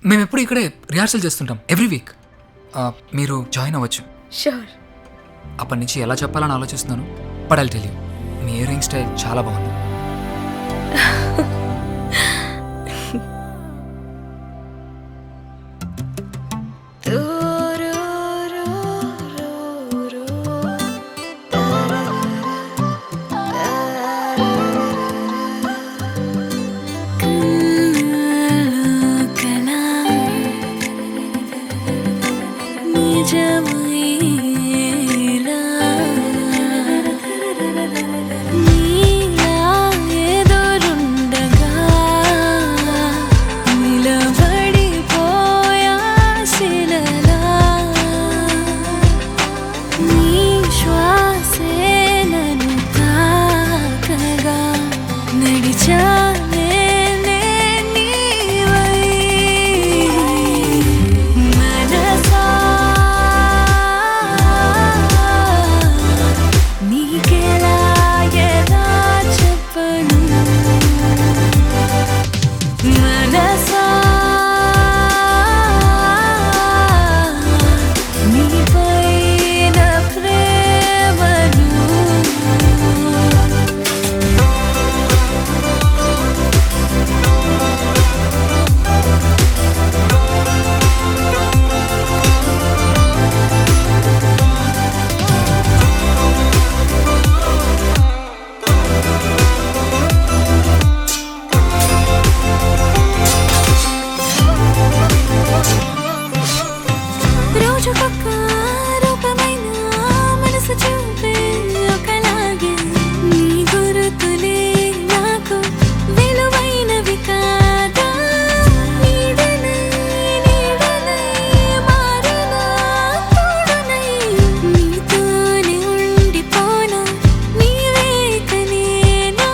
మేము ఎప్పుడు ఇక్కడే రిహార్సల్ చేస్తుంటాం ఎవ్రీ వీక్ మీరు జాయిన్ అవ్వచ్చు షూర్ అప్పటి నుంచి ఎలా చెప్పాలని ఆలోచిస్తున్నాను బట్ ఐల్ టెల్ యూ మీ ఇయర్ రింగ్ స్టైల్ చాలా బాగుంది నడిచానే నీవై మనసా నీకెలా ఎలా చెప్పను మనసా నీపైన ప్రేమను రోజుకొక్క రూపమైన మనసు చూపే ఒకలాగే నీ గురుతులే నాకు విలువైనవి కాదా నీడనై నీడనై మారిన తోడనై నీతోనే ఉండిపోనా నీవే కనేనా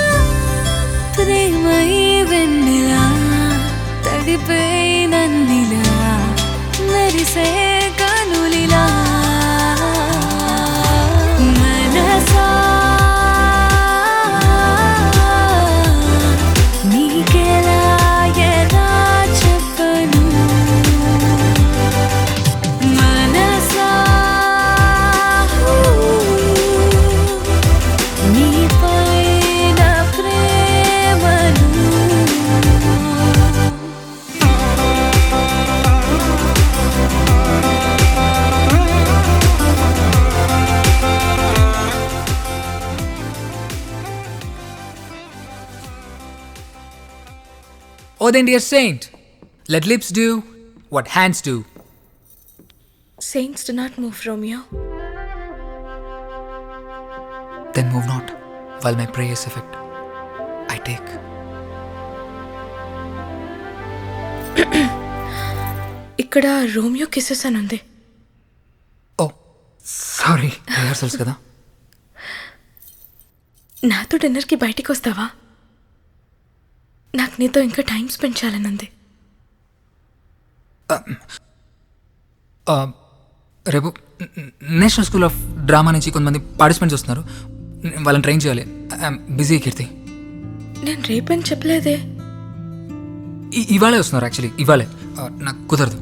ప్రేమై వెన్నెలా తడిపై నందిలా మెరిసే కనులిలా మనసా నీకెలా ఎలా చెప్పను మనసా నీపైన ప్రేమను Oh, then, dear saint, let lips do what hands do. Saints do not move Romeo Then move not, while my prayers effect. I take. ఇక్కడ రోమియో కిసెస్ అని ఉంది Oh, sorry. Rehearsals కదా నాతో డిన్నర్కి బయటికి వస్తావా నాకు నీతో ఇంకా టైం స్పెండ్ చేయాలని ఉంది Uh, రేపు నేషనల్ స్కూల్ ఆఫ్ డ్రామా నుంచి కొంతమంది పార్టిసిపెంట్స్ వస్తున్నారు వాళ్ళని ట్రైన్ చేయాలి ఐఎమ్ బిజీ కీర్తి నేను రేపని చెప్పలేదే ఇ- ఇవాళే వస్తున్నారు యాక్చువల్లీ ఇవాళే Uh, నాకు కుదరదు